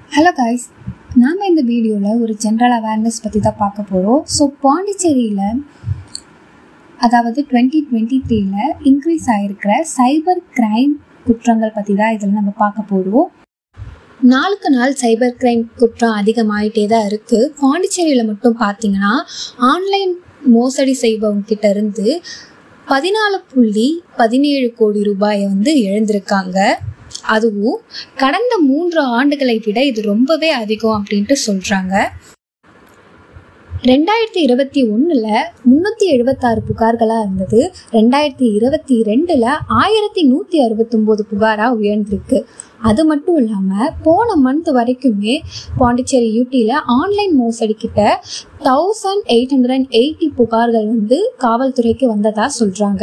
hello guys நாம் இந்த வீடியோவில் ஒரு ஜென்ரல் அவேர்னஸ் பற்றி தான் பார்க்க போகிறோம் ஸோ பாண்டிச்சேரியில் அதாவது டுவெண்ட்டி டுவெண்ட்டி த்ரீல இன்க்ரீஸ் ஆகிருக்கிற சைபர் கிரைம் குற்றங்கள் பற்றி தான் இதில் நம்ம பார்க்க போகிறோம் நாளுக்கு நாள் சைபர் கிரைம் குற்றம் அதிகமாயிட்டே தான் இருக்குது பாண்டிச்சேரியில் மட்டும் பார்த்தீங்கன்னா ஆன்லைன் மோசடி செய்பவங்க கிட்ட இருந்து பதினாலு புள்ளி பதினேழு கோடி ரூபாயை வந்து இழந்திருக்காங்க அதுவும் கடந்த மூன்று ஆண்டுகளை விட இது ரொம்பவே அதிகம் அப்படின்ட்டு சொல்கிறாங்க ரெண்டாயிரத்தி இருபத்தி ஒன்றில் முந்நூற்றி எழுபத்தாறு புகார்களாக இருந்தது ரெண்டாயிரத்தி இருபத்தி ரெண்டில் ஆயிரத்தி நூற்றி அறுபத்தொம்போது புகாராக உயர்ந்திருக்கு அது மட்டும் இல்லாமல் போன மந்த் வரைக்குமே பாண்டிச்சேரி யூடியில் ஆன்லைன் மோசடி கிட்ட thousand eight hundred and eighty புகார்கள் வந்து காவல்துறைக்கு வந்ததாக சொல்கிறாங்க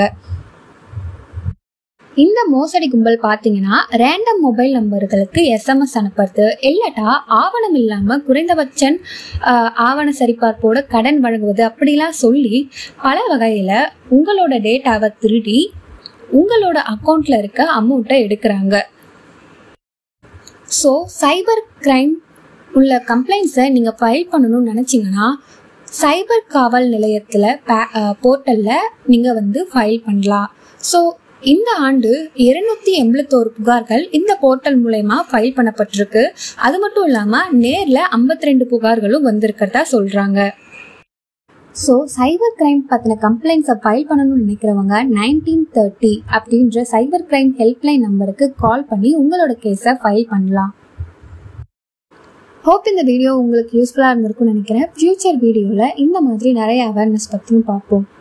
இந்த மோசடி கும்பல் பார்த்தீங்கன்னா ரேண்டம் மொபைல் நம்பர்களுக்கு எஸ்எம்எஸ் அனுப்புறது இல்லாட்டா ஆவணம் இல்லாமல் குறைந்தபட்சம் ஆஹ், ஆவண சரிபார்ப்போட கடன் வழங்குவது அப்படிலாம் சொல்லி பல வகையில் உங்களோட டேட்டாவை திருடி உங்களோட அக்கௌண்ட்டில் இருக்க அமௌண்ட்டை எடுக்கிறாங்க ஸோ சைபர் கிரைம் உள்ள கம்ப்ளைண்ட்ஸை நீங்கள் ஃபைல் பண்ணணும்னு நினச்சிங்கன்னா சைபர் காவல் நிலையத்தில் போர்ட்டலில் நீங்கள் வந்து ஃபைல் பண்ணலாம் ஸோ இந்த ஆண்டு இருநூத்தி எண்பத்தோரு புகார்கள் இந்த போர்ட்டல் மூலயமா ஃபைல் பண்ணப்பட்டிருக்கு அது மட்டும் இல்லாமல் நேரில் ஐம்பத்தி ரெண்டு புகார்களும் வந்திருக்கிறதா சொல்கிறாங்க ஸோ சைபர் கிரைம் பற்றின கம்ப்ளைண்ட்ஸை ஃபைல் பண்ணணும்னு நினைக்கிறவங்க நைன்டீன் தேர்ட்டி அப்படின்ற சைபர் கிரைம் ஹெல்ப்லைன் நம்பருக்கு கால் பண்ணி உங்களோட கேஸை ஃபைல் பண்ணலாம் ஹோப் இந்த வீடியோ உங்களுக்கு யூஸ்ஃபுல்லாக இருந்திருக்கும்னு நினைக்கிறேன் ஃப்யூச்சர் வீடியோவில் இந்த மாதிரி நிறைய அவேர்னஸ் பற்றியும் பார்ப்போம்